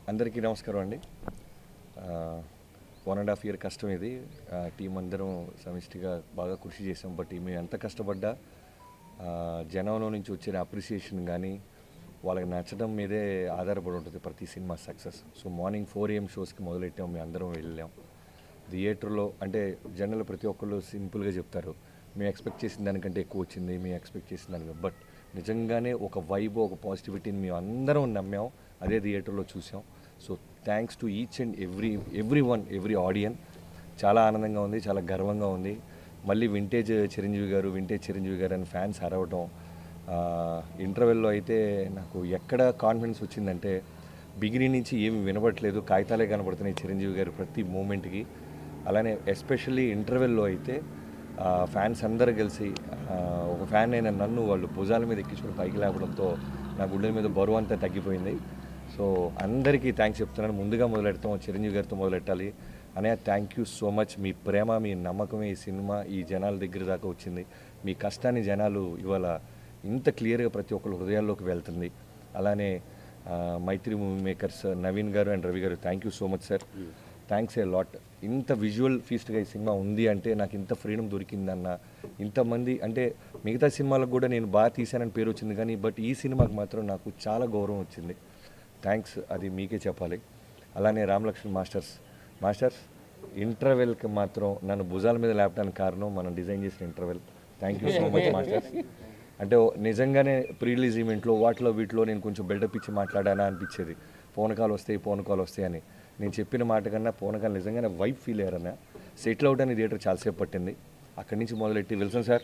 అందరికీ నమస్కారం అండి వన్ అండ్ హాఫ్ ఇయర్ కష్టం ఇది టీం అందరం సమిష్టిగా బాగా కృషి చేసాం బట్ మేము ఎంత కష్టపడ్డా ఆ, జనంలో నుంచి వచ్చిన అప్రిసియేషన్ కానీ వాళ్ళకి నచ్చడం మీదే ఆధారపడి ఉంటుంది ప్రతి cinema success so morning four AM షోస్కి మొదలెట్టాం మేము అందరం వెళ్ళాం థియేటర్లో అంటే జనరల్ ప్రతి ఒక్కళ్ళు సింపుల్గా చెప్తారు మేము ఎక్స్పెక్ట్ చేసిన దానికంటే ఎక్కువ వచ్చింది మేము ఎక్స్పెక్ట్ చేసిన దానికంటే బట్ నిజంగానే ఒక వైబ్ ఒక పాజిటివిటీని మేము అందరం నమ్మాం అదే థియేటర్లో చూసాం so thanks to each and every everyone every audience చాలా ఆనందంగా ఉంది చాలా గర్వంగా ఉంది మళ్ళీ వింటేజ్ చిరంజీవి గారు వింటేజ్ చిరంజీవి గారు అని ఫ్యాన్స్ అరవటం ఇంటర్వెల్లో అయితే నాకు ఎక్కడ కాన్ఫిడెన్స్ వచ్చిందంటే బిగినింగ్ నుంచి ఏమి వినబడట్లేదు కాగితాలే కనబడుతున్నాయి చిరంజీవి గారు ప్రతి మూమెంట్కి అలానే ఎస్పెషల్లీ ఇంటర్వెల్లో అయితే ఫ్యాన్స్ అందరూ కలిసి ఆ, ఒక ఫ్యాన్ అయిన నన్ను వాళ్ళు భుజాల మీద ఎక్కించుకుని పైకి లేపడంతో నా గుండెల మీద బరువు అంతా తగ్గిపోయింది సో అందరికీ థ్యాంక్స్ చెప్తున్నాను ముందుగా మొదలెడతాం చిరంజీవి గారితో మొదలెట్టాలి అనే థ్యాంక్ యూ సో మచ్ మీ ప్రేమ మీ నమ్మకమే ఈ సినిమా ఈ జనాల దగ్గర దాకా వచ్చింది మీ కష్టాన్ని జనాలు ఇవాళ ఇంత క్లియర్గా ప్రతి ఒక్కరు హృదయాల్లోకి వెళ్తుంది అలానే ఆ, మైత్రి మూవీ మేకర్స్ నవీన్ గారు అండ్ రవి గారు thank you so much sir thanks a lot ఇంత విజువల్ ఫీస్ట్గా ఈ సినిమా ఉంది అంటే నాకు ఇంత ఫ్రీడమ్ దొరికిందన్న ఇంతమంది అంటే మిగతా సినిమాలకు కూడా నేను బాగా తీశానని పేరు వచ్చింది కానీ బట్ ఈ సినిమాకి మాత్రం నాకు చాలా గౌరవం వచ్చింది థ్యాంక్స్ అది మీకే చెప్పాలి అలానే రామలక్ష్మణ్ మాస్టర్స్ మాస్టర్స్ ఇంటర్వెల్కి మాత్రం నన్ను భుజాల మీద లేపడానికి కారణం మనం డిజైన్ చేసిన interval thank you so much masters అంటే ఓ- నిజంగానే ప్రీ రిలీజ్ ఈవెంట్లో వాటిలో వీటిలో నేను కొంచెం బిల్డప్ ఇచ్చి మాట్లాడానా అనిపించేది ఫోన్ కాల్ వస్తాయి ఫోన్ కాల్ వస్తాయి అని నేను చెప్పిన మాట కన్నా ఫోన్ కాల్ నిజంగానే వైఫ్ ఫీల్ అయ్యారన్న సెటిల్ అవుట్ అని థియేటర్ చాలాసేపు పట్టింది అక్కడి నుంచి మొదలెట్టి విల్సన్ సార్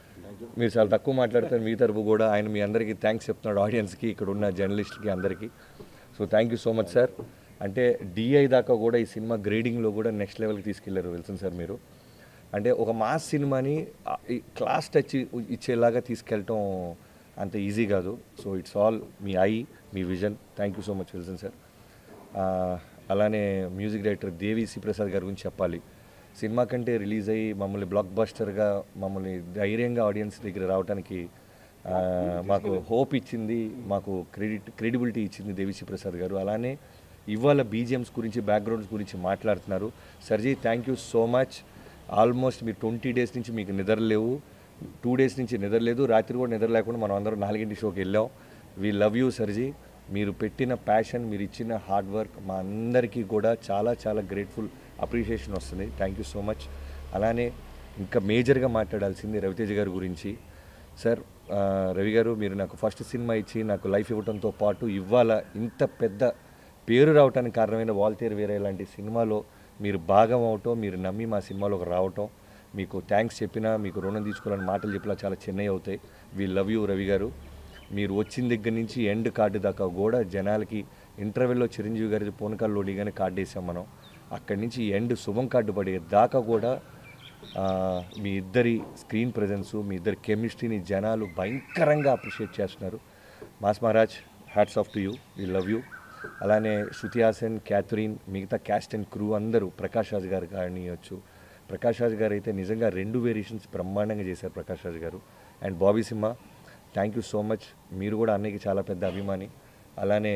మీరు చాలా తక్కువ మాట్లాడతారు మీ తరపు కూడా ఆయన మీ అందరికీ థ్యాంక్స్ చెప్తున్నాడు ఆడియన్స్కి ఇక్కడ ఉన్న జర్నలిస్ట్కి అందరికీ so thank you so much sir అంటే డిఐ దాకా కూడా ఈ సినిమా గ్రేడింగ్లో కూడా నెక్స్ట్ లెవెల్కి తీసుకెళ్లారు విల్సన్ సార్ మీరు అంటే ఒక మాస్ సినిమాని ఆ, ఈ క్లాస్ టచ్ ఇచ్చేలాగా తీసుకెళ్ళటం అంత ఈజీ కాదు so it's all me I me vision thank you so much Wilson sir ఆ, అలానే మ్యూజిక్ డైరెక్టర్ దేవి సి ప్రసాద్ గారి గురించి చెప్పాలి సినిమా కంటే రిలీజ్ అయ్యి మమ్మల్ని బ్లాక్ బస్టర్గా మమ్మల్ని ధైర్యంగా ఆడియన్స్ దగ్గర రావడానికి ఆ, మాకు హోప్ ఇచ్చింది మాకు క్రెడిట్ క్రెడిబిలిటీ ఇచ్చింది దేవిశ్రీ ప్రసాద్ గారు అలానే ఇవాళ బీజిఎమ్స్ గురించి బ్యాక్గ్రౌండ్స్ గురించి మాట్లాడుతున్నారు సర్జీ thank you so much almost మీరు ట్వంటీ డేస్ నుంచి మీకు నిద్ర లేవు టూ డేస్ నుంచి నిద్ర లేదు రాత్రి కూడా నిద్ర లేకుండా మనం అందరం నాలుగింటి షోకి వెళ్ళాం వీ లవ్ యూ సర్జీ మీరు పెట్టిన ప్యాషన్ మీరు ఇచ్చిన హార్డ్ వర్క్ మా అందరికీ కూడా చాలా చాలా గ్రేట్ఫుల్ అప్రిషియేషన్ వస్తుంది థ్యాంక్ యూ సో మచ్ అలానే ఇంకా మేజర్గా మాట్లాడాల్సింది రవితేజ గారి గురించి సార్ ఆ, రవి గారు మీరు నాకు ఫస్ట్ సినిమా ఇచ్చి నాకు లైఫ్ ఇవ్వడంతో పాటు ఇవాళ ఇంత పెద్ద పేరు రావడానికి కారణమైన వాల్తేరు వేరే లాంటి సినిమాలో మీరు భాగం అవటం మీరు నమ్మి మా సినిమాలోకి రావటం మీకు థ్యాంక్స్ చెప్పినా మీకు రుణం తీసుకోవాలని మాటలు చెప్పినా చాలా చిన్నవి అవుతాయి వీ లవ్ యూ రవి గారు మీరు వచ్చిన దగ్గర నుంచి ఎండ్ కార్డు దాకా కూడా జనాలకి ఇంటర్వెల్లో చిరంజీవి గారి ఫోన్ కాల్ లోడిగానే కార్డు వేసాం మనం అక్కడి నుంచి ఎండ్ శుభం కార్డు పడే దాకా కూడా ఆ, మీ ఇద్దరి స్క్రీన్ ప్రజెన్సు మీ ఇద్దరి కెమిస్ట్రీని జనాలు భయంకరంగా అప్రిషియేట్ చేస్తున్నారు mass Maharaj hats off to you we love you అలానే శృతి హాసన్ క్యాథరిన్ మిగతా క్యాస్ట్ అండ్ క్రూ అందరూ ప్రకాష్ రాజ్ గారు కానియచ్చు ప్రకాష్ రాజ్ గారు అయితే నిజంగా రెండు వేరియేషన్స్ బ్రహ్మాండంగా చేశారు ప్రకాష్ రాజ్ గారు and Bobby Simha thank you so much మీరు కూడా అన్నయ్యకి చాలా పెద్ద అభిమాని అలానే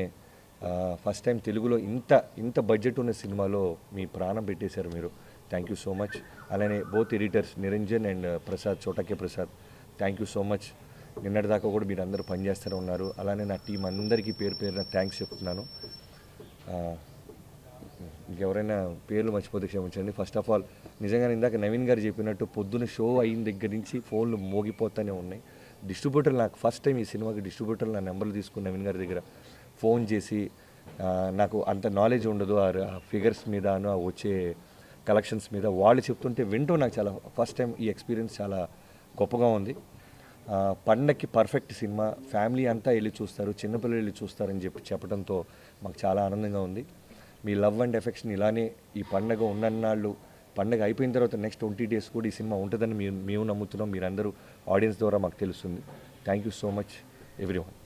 ఫస్ట్ టైం తెలుగులో ఇంత ఇంత బడ్జెట్ ఉన్న సినిమాలో మీ ప్రాణం పెట్టేశారు మీరు థ్యాంక్ యూ సో మచ్ అలానే both editors Niranjan and Prasad చోటకే Prasad thank you so much నిన్నటి దాకా కూడా మీరు అందరూ పనిచేస్తూనే ఉన్నారు అలానే నా టీం అందరికీ పేరు పేరున థ్యాంక్స్ చెప్తున్నాను ఆ, ఇంకెవరైనా పేర్లు మర్చిపోతే క్షమించండి ఫస్ట్ ఆఫ్ ఆల్ నిజంగా ఇందాక నవీన్ గారు చెప్పినట్టు పొద్దున షో అయిన దగ్గర నుంచి ఫోన్లు మోగిపోతూనే ఉన్నాయి డిస్ట్రిబ్యూటర్ నాకు ఫస్ట్ టైం ఈ సినిమాకి డిస్ట్రిబ్యూటర్ నా నెంబర్లు తీసుకుని నవీన్ గారి దగ్గర ఫోన్ చేసి ఆ, నాకు అంత నాలెడ్జ్ ఉండదు ఆ ఫిగర్స్ మీద ఆ వచ్చే కలెక్షన్స్ మీద వాళ్ళు చెప్తుంటే వింటూ నాకు చాలా ఫస్ట్ టైం ఈ ఎక్స్పీరియన్స్ చాలా గొప్పగా ఉంది ఆ, పండక్కి పర్ఫెక్ట్ సినిమా ఫ్యామిలీ అంతా వెళ్ళి చూస్తారు చిన్నపిల్లలు వెళ్ళి చూస్తారని చెప్పి చెప్పడంతో మాకు చాలా ఆనందంగా ఉంది మీ లవ్ అండ్ ఎఫెక్షన్ ఇలానే ఈ పండగ ఉన్నన్నాళ్ళు పండగ అయిపోయిన తర్వాత నెక్స్ట్ ట్వంటీ డేస్ కూడా ఈ సినిమా ఉంటుందని మేము మేము నమ్ముతున్నాం మీరందరూ ఆడియన్స్ ద్వారా మాకు తెలుస్తుంది thank you so much every one